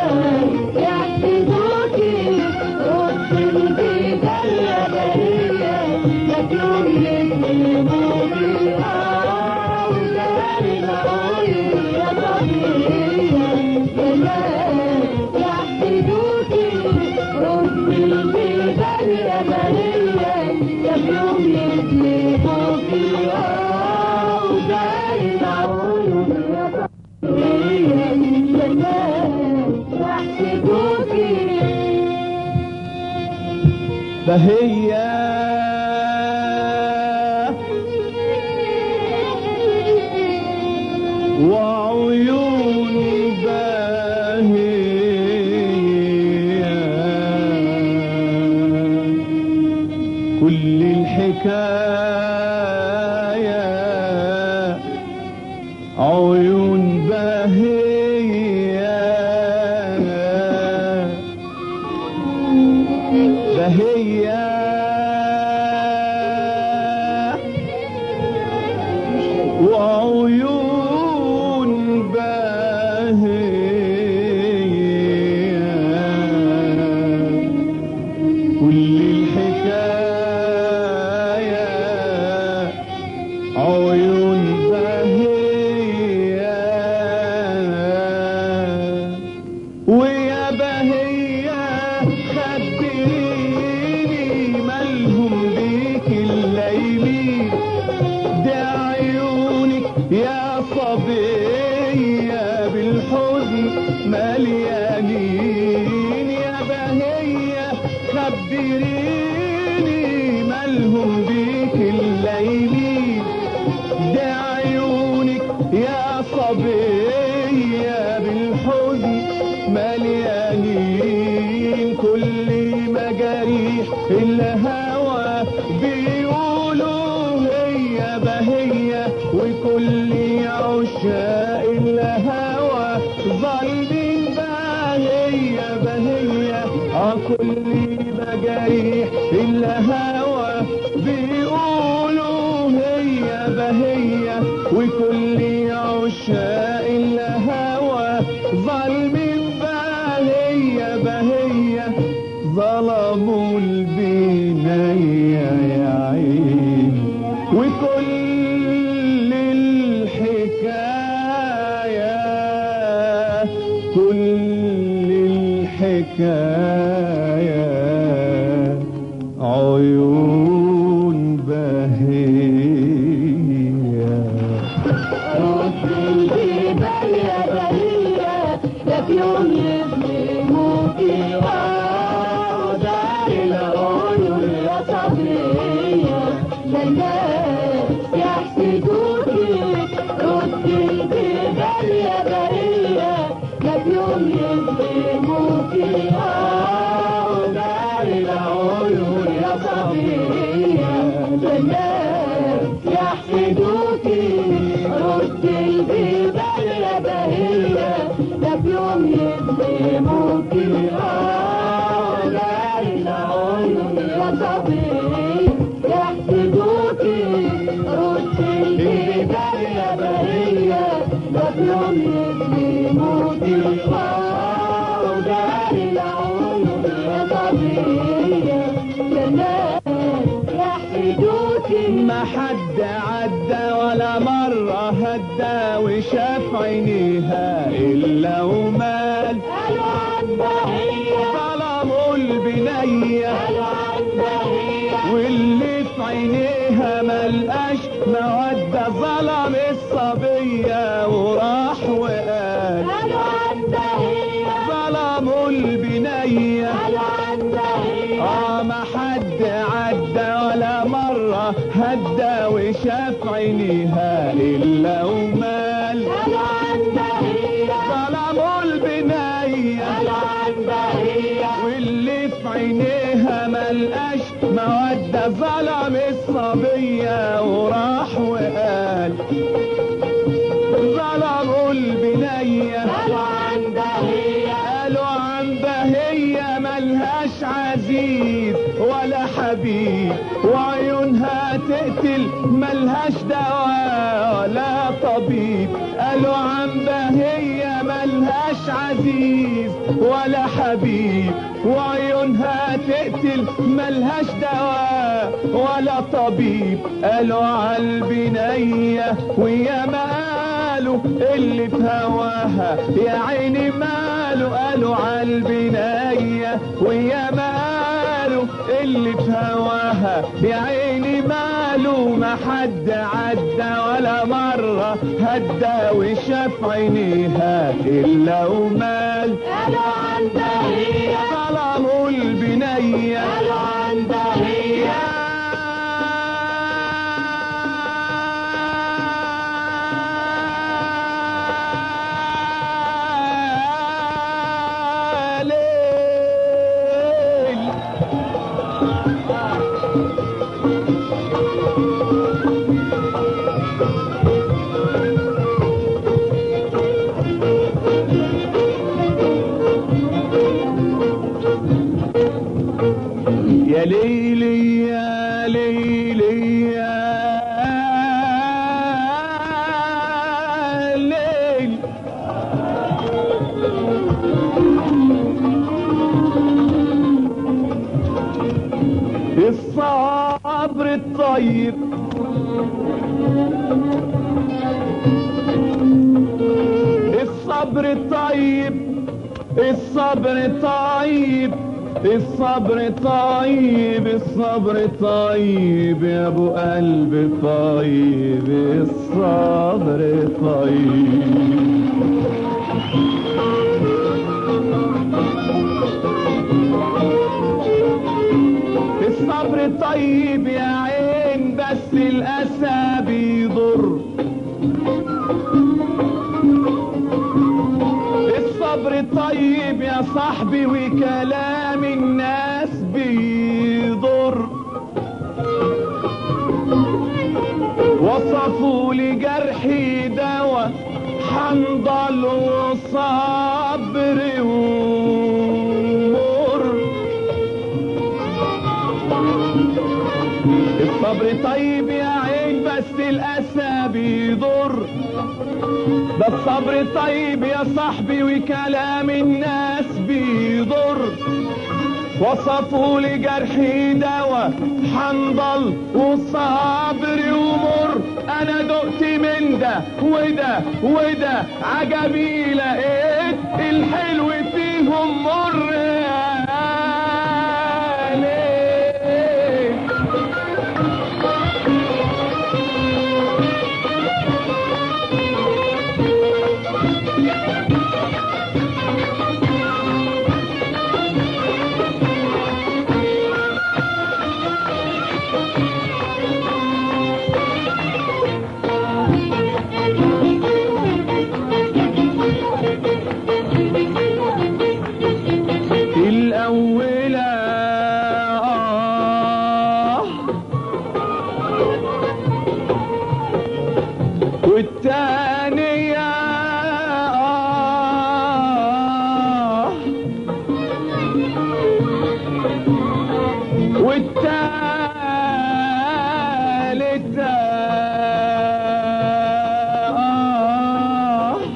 فهي وعيون باهية كل الحكاية عيون باهية باهية وعيون باهية كل الحكاية عيون باهية ويا بهية خبريني مالهم بيك الليلين ده عيونك يا صبية بالحزن مليانين يا بهية خبريني مالهم بيك الليلين ده عيونك يا صبية بالحزن مليانين كل مجاريح الهوى بيقولوا هي بهية وكل عشاق الهوى ظالمين بهية بهية اه كل مجاريح الهوى بيقولوا هي بهية وكل عشاق الهوى ظالمين بهية بهية ظلموا البنية يا عيني وكل الحكاية كل الحكاية عيون بهية في يوم يظلموك ودار العيون يا صبية للناس يحسدوك رد الجبال يا برية لا في يوم يظلموك ودار العيون يا صبية للناس يحسدوك رد الجبال يا برية لا في يوم يظلموك لا العيون يا صبي يحسدوك رد الجبال يا برية لا في يوم يظلموك لا العيون يا صبي الناس يحسدوك ما حد عدى ولا مرة هدى وشاف عينيها إلا ومال قالوا عنها هي ظلموا البنية قالوا عنها هي واللي في عينيها ملقاش مودة ظلم الصبية وراح وقال قالوا عنها هي ظلموا البنية قالوا عنها هي اه ما حد عدى ولا مرة هدى وشاف عينيها إلا ومال قالوا عنها هي ظلموا البنية قالوا عنها هي واللي في عينيها ملقاش مودة ظلم الصبية وراح وقال ظلموا البنية قالوا عنها هي قالوا عن بهية ملهاش عزيز ولا حبيب وعيونها تقتل ملهاش دواء ولا طبيب قالوا عن بهية ملهاش ملهاش عزيز ولا حبيب وعيونها تقتل ملهاش دواء ولا طبيب قالوا عالبنية ويا ما قالوا اللي في هواها يا عيني ماله قالوا عالبنية ويا ما قالوا اللي في هواها يا عيني ماله ما حد عدى ولا مرة هدى وشاف عينيها إلا ومال قالوا عندها هي ظلموا البنية قالوا عندها هي يا ليل يا ليلي يا ليلي يا ليل الصبر الطيب الصبر الطيب الصبر طيب الصبر طيب الصبر طيب يا ابو قلب طيب الصبر طيب الصبر طيب يا عين بس الاسى بيضر الصبر طيب يا صاحبي وكلام الناس بيضر وصفوا لي جرحي دوا حنضل وصبر ومر الصبر طيب يا عين بس الاسى بيضر ده الصبر طيب يا صاحبي وكلام الناس بيضر وصفوا لي جرحي دوا حنضل وصبر ومر انا دقت من ده وده وده عجبي لقيت الحلو فيهم مر يا ليل الأولى آه والتانية آه والتالتة آه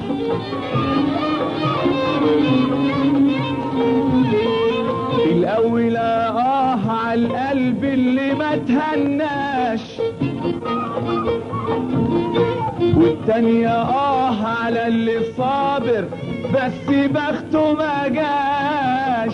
الأولى آه على القلب اللي ما تهناش والتانية آه على اللي صابر بس بخته ما جاش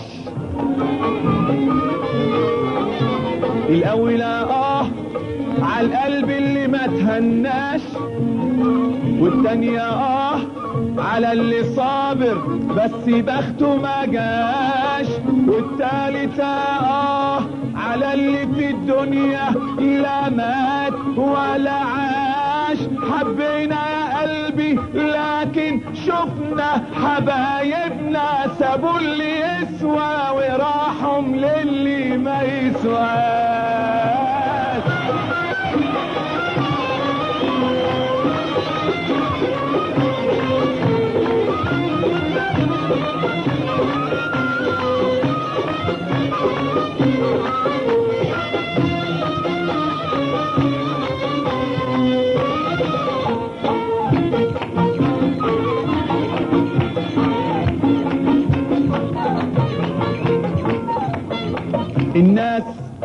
الأولى آه على القلب اللي ما تهناش والتانية آه على اللي صابر بس بخته ما جاش والتالتة آه على اللي في الدنيا لا مات ولا عاش حبينا يا قلبي لكن شفنا حبايبنا سابوا اللي يسوى وراحهم للي ما يسواش الناس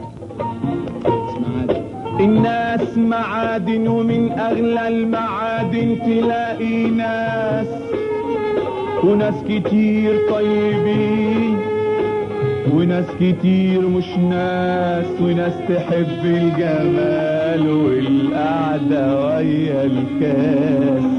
الناس معادن ومن اغلى المعادن تلاقي ناس وناس كتير طيبين وناس كتير مش ناس وناس تحب الجمال والقعدة ويا الكاس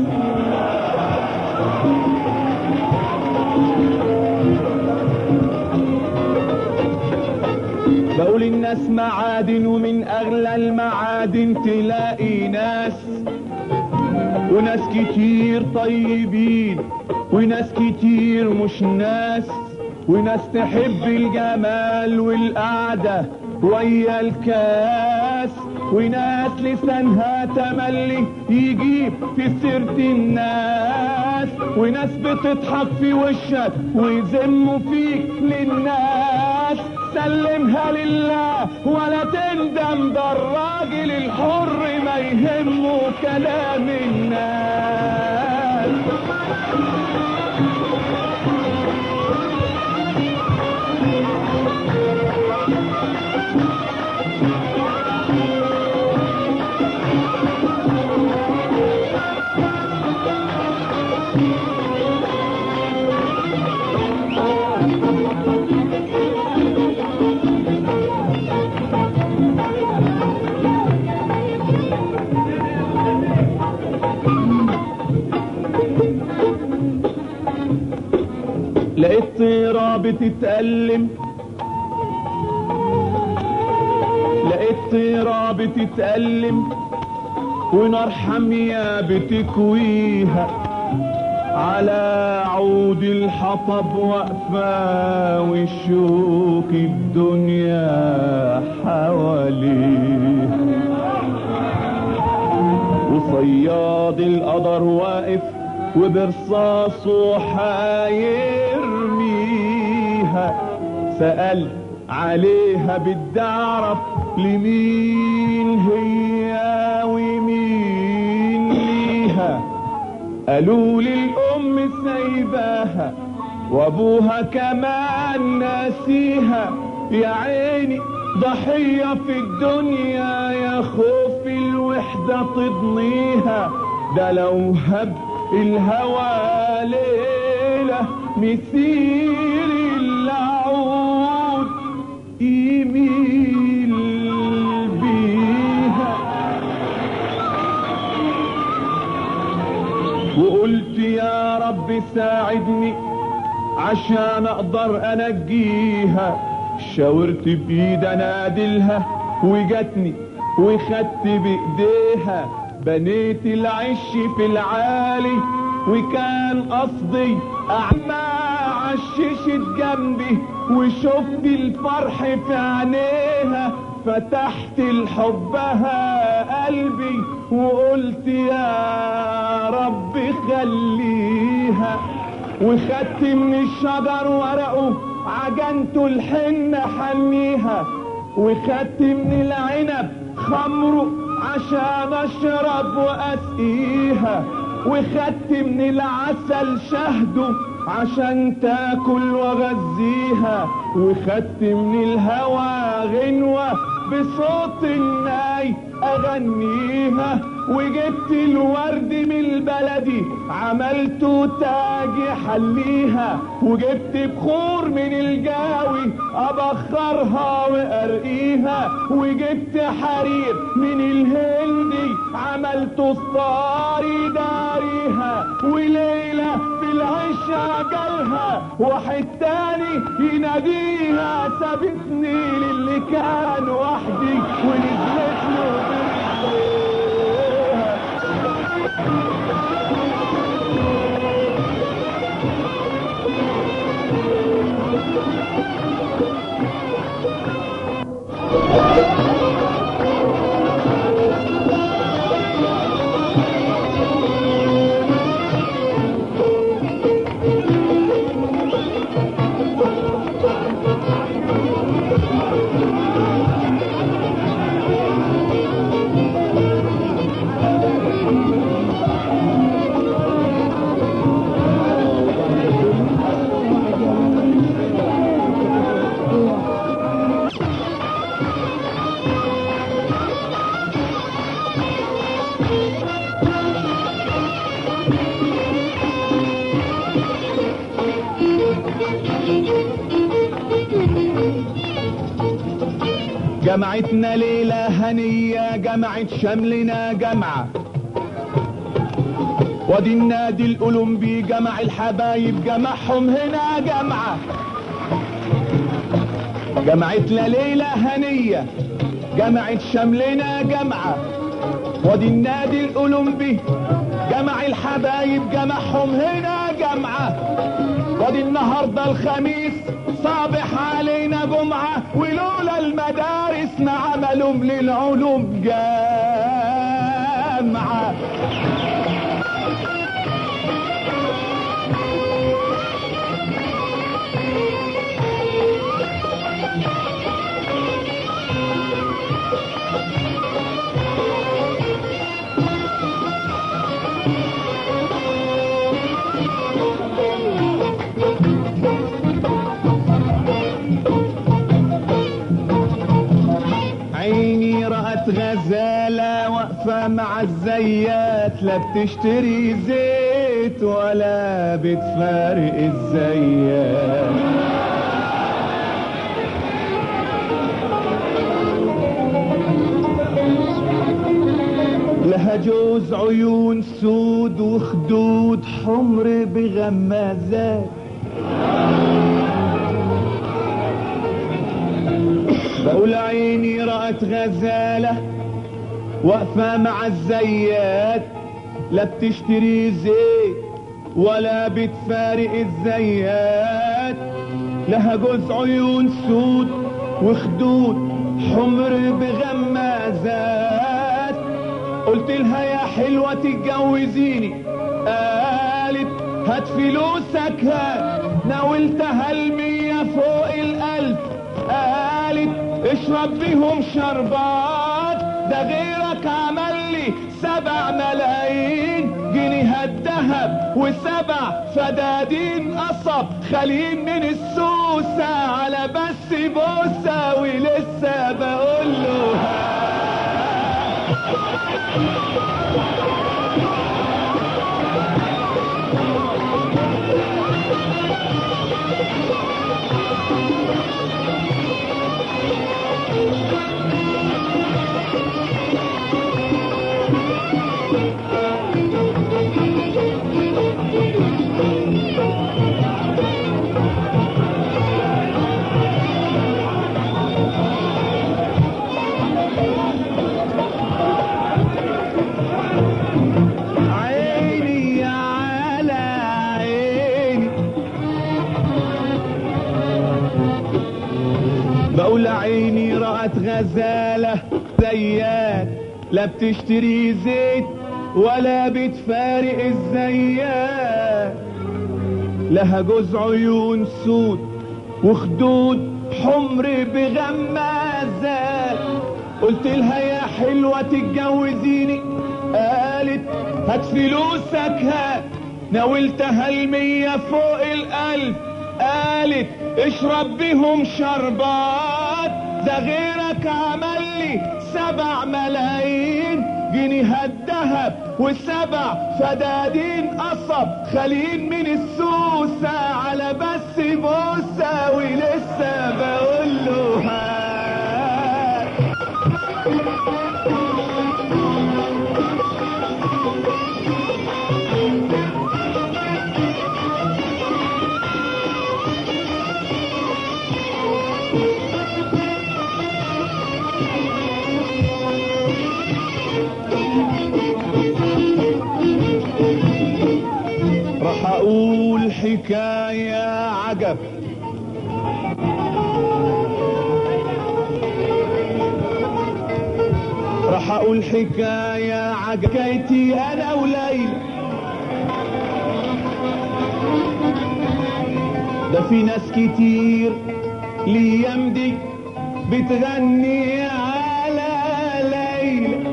بقول الناس معادن ومن اغلى المعادن تلاقي ناس وناس كتير طيبين وناس كتير مش ناس وناس تحب الجمال والقعدة ويا الكاس وناس لسانها تملي يجيب في سيرة الناس وناس بتضحك في وشك ويذموا فيك للناس سلمها لله ولا تندم ده الراجل الحر ما يهمه كلام الناس لقيت طيرة بتتألم لقيت طيرة بتتألم ونار حامية بتكويها على عود الحطب واقفة والشوك الدنيا حواليها وصياد القدر واقف وبرصاصه حيرميها سأل عليها بدي اعرف لمين هي ومين ليها قالوا لي الام سايباها وابوها كمان ناسيها يا عيني ضحية في الدنيا يا خوف الوحدة تضنيها ده لو هب الهوى ليلة مثير العود يميل بيها وقلت يا رب ساعدني عشان اقدر انجيها شاورت بايد انادلها وجتني وخدت بايديها بنيت العش في العالي وكان قصدي اعمى عششت جنبي وشفت الفرح في عينيها فتحت لحبها قلبي وقلت يا رب خليها وخدت من الشجر ورقه عجنته الحنة حنيها وخدت من العنب خمره عشان اشرب واسقيها وخدت من العسل شهده عشان تاكل واغذيها وخدت من الهوى غنوة بصوت الناي اغنيها وجبت الورد من البلدي عملته تاج حليها وجبت بخور من الجاوي ابخرها وارقيها وجبت حرير من الهندي عملته ستاري داريها وليلة في العشاء جالها واحد تاني يناديها سابتني للي كان وحدي ونزلت له بالحياة. جمعتنا ليلة هنية جمعت شملنا جمعة وادي النادي الأولمبي جمع الحبايب جمعهم هنا جمعة جمعتنا ليلة هنية جمعت شملنا جمعة وادي النادي الأولمبي جمع الحبايب جمعهم هنا جمعة وادي النهاردة الخميس صابح علينا جمعة ولولا المدارس ما عملهم للعلوم جامعة عيني رأت غزالة واقفة مع الزيات لا بتشتري زيت ولا بتفارق الزيات لها جوز عيون سود وخدود حمر بغمازات بقول عيني رأت غزالة واقفة مع الزيات لا بتشتري زيت ولا بتفارق الزيات لها جوز عيون سود وخدود حمر بغمازات قلت لها يا حلوة تتجوزيني قالت هات فلوسك هات ناولتها المية فوق الألف قالت اشرب بيهم شربات ده غيرك عمل لي سبع ملايين جنيه الذهب وسبع فدادين قصب خالين من السوسة على بس بوسة ولسه بقول له عيني يا على عيني بقول عيني رأت غزالة زيات لا بتشتري زيت ولا بتفارق الزيات لها جوز عيون سود وخدود حمر بغمازات قلت لها يا حلوة تتجوزيني قالت هات فلوسك هات ناولتها المية فوق الألف قالت اشرب بيهم شربات ده غيرك عمل لي سبع ملايين جنيه الذهب وسبع فدادين قصب خالين من السوسة على بس بوسة ولسه بقول له هات راح اقول حكاية عجب راح اقول حكاية عجب حكايتي انا وليلى ده في ناس كتير الايام دي بتغني على ليلى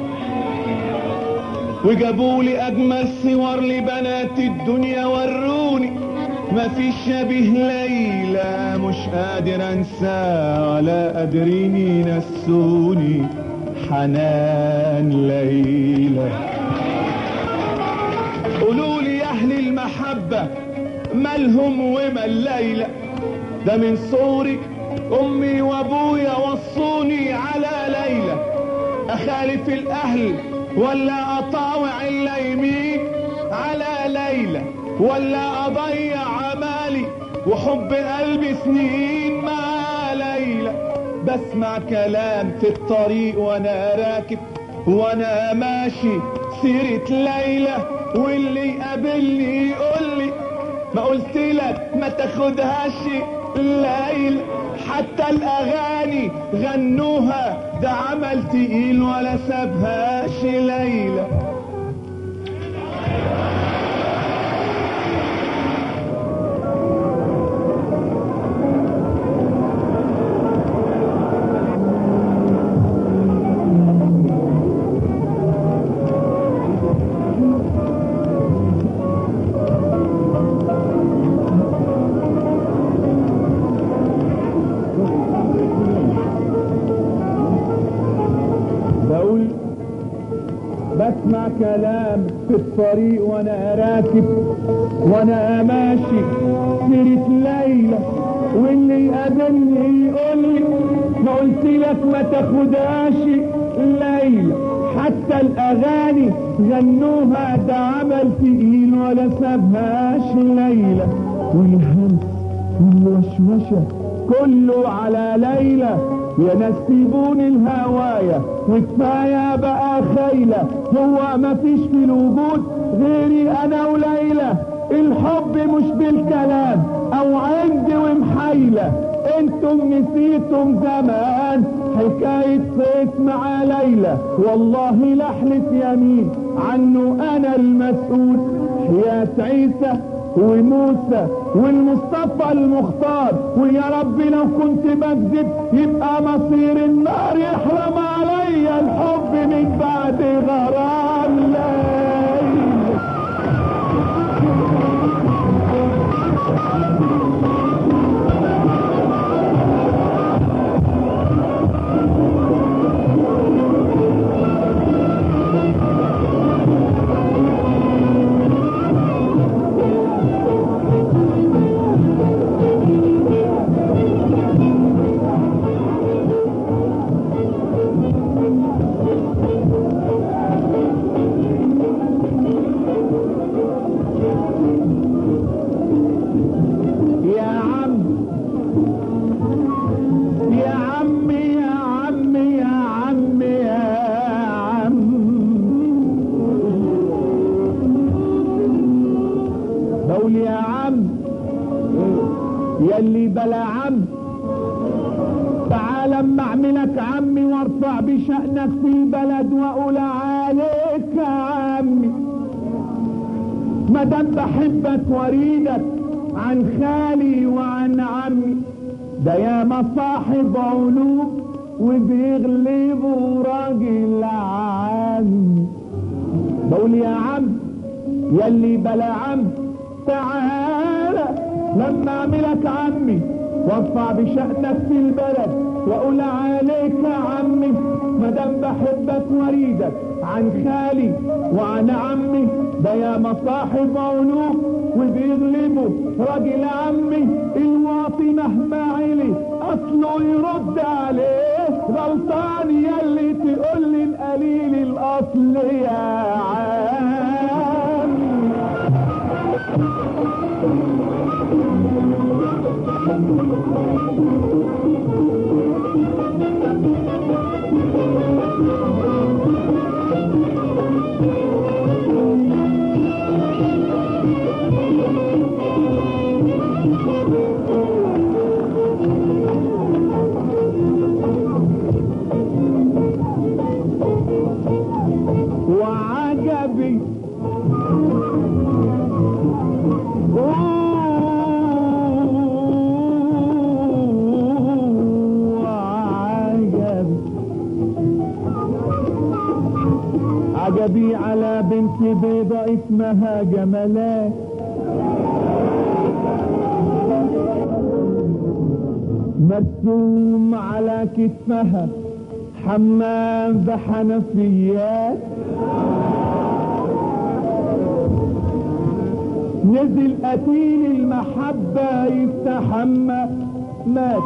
وجابوا لي اجمل صور لبنات الدنيا وروني ما في شبيه ليلى مش قادر انسى ولا قادرين ينسوني حنان ليلى قولوا لي يا اهل المحبة مالهم ومال ليلى ده من صوري امي وابويا وصوني على ليلى اخالف الاهل ولا اطاوع الليمين على ليلى ولا اضيع عمالي وحب قلبي سنين مع ليلى بسمع كلام في الطريق وانا راكب وانا ماشي سيرة ليلى واللي يقابلني يقول لي ما قلت لك ما تاخدهاش ليلى حتى الاغاني غنوها ده عمل تقيل ولا سابهاش ليلى بقول بسمع كلام في الطريق وانا راكب وانا ماشي سيرة ليلى واللي يقابلني يقول لي ما قلت لك ما تاخدهاش ليلى حتى الاغاني غنوها ده عمل تقيل ولا سابهاش ليلى والهمس والوشوشه كله على ليلى يا ناس سيبوني الهواية وكفاية بقى خيلة هو ما فيش في الوجود غيري انا وليلى الحب مش بالكلام او عندي ومحيلة انتم نسيتم زمان حكاية صيت مع ليلى والله لحلف يمين عنه انا المسؤول حياة عيسى وموسى والمصطفى المختار ويا رب لو كنت بكذب يبقى مصير النار يحرم عليا الحب من بعد غرام ليل يا عم يا عم يا عم يا عم يا عم بقول يا عم يلي بلا عم تعال اما اعملك عمي وارفع بشأنك في البلد واقول عليك يا عمي مادام بحبك واريدك عن خالي وعن عمي ده يا مصاحب علوم وبيغلبوا راجل عمي بقول يا عم يلي بلا عم تعالى لما اعملك عمي وارفع بشأنك في البلد واقول عليك يا عمي مادام بحبك واريدك عن خالي وعن عمي ده يا مصاحب علوم وبيغلبوا راجل عمي الواطي مهما علي اصله يرد عليه غلطان يلي تقول لي القليل الاصل يا عم وعجبي وعجبي عجبي على بنت بيضة اسمها جمالات مرسوم على كتفها حمام بحنفيات نزل قتيل المحبة يستحمى مات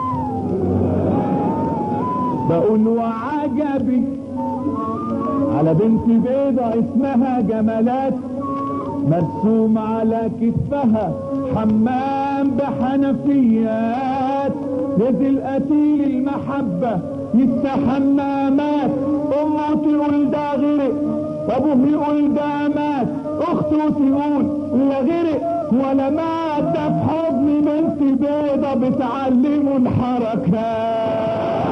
بقول وعجبي على بنت بيضة اسمها جمالات مرسوم على كتفها حمام بحنفيات نزل قتيل المحبة يستحمى مات امه تقول ده غرق ابوه يقول ده مات اخته تقول لا غرق ولا مات ده في حضن بنت بيضة بتعلمه الحركات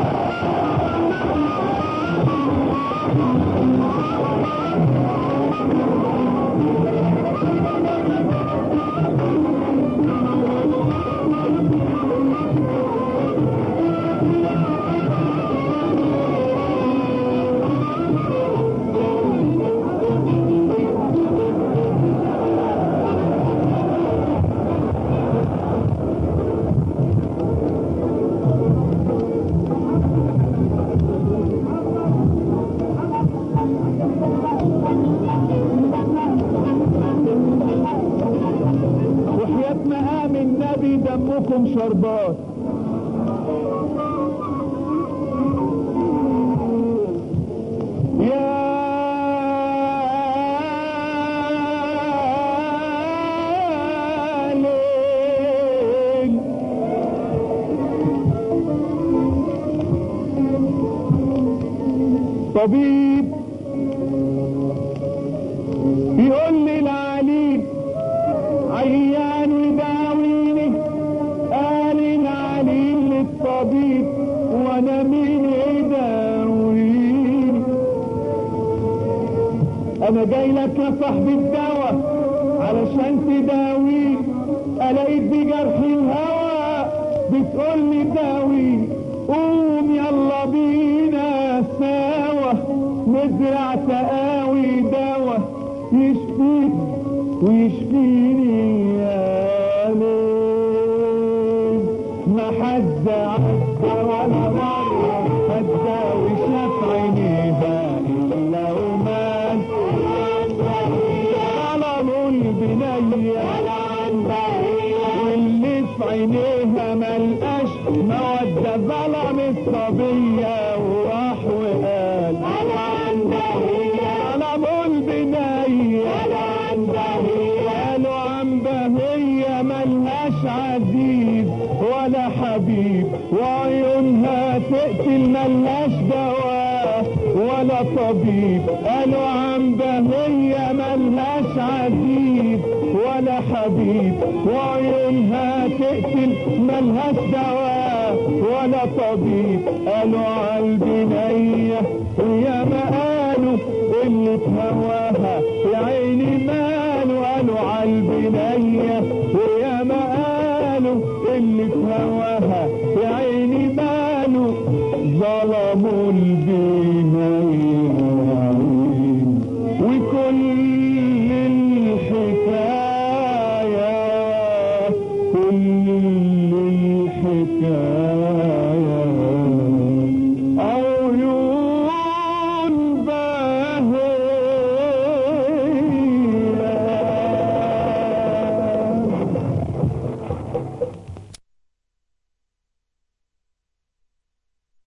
وحياة مقام النبي دمكم شربات يا ليل طبيب يقول لي العليل عيان وداويني قال العليل للطبيب وانا مين يداويني انا جاي لك يا صاحبي الدواء علشان تداويني الاقيك بجرح الهوى بتقولي داويني قوم يلا بينا سوا نزرع تقاوي دوا يشفيك ويشفيني يا ليل ما حد عدى ولا مرة حتى وشاف عينيها إلا ومات ظلموا البنية واللي في عينيها ملقاش مودة ظلم الصبية وراح وقال ظلموا البنية قالوا عن بهية ملهاش عزيز ولا حبيب وعيونها تقتل ملهاش دواء ولا طبيب قالوا عن بهية ملهاش عزيز ولا حبيب وعيونها تقتل ملهاش دواء ولا طبيب قالوا عالبنية ويا ما قالوا اللي هواها يا عيني ماله قالوا عالبنية ويا ما قالوا اللي هواها يا عيني ماله ظلموا البنية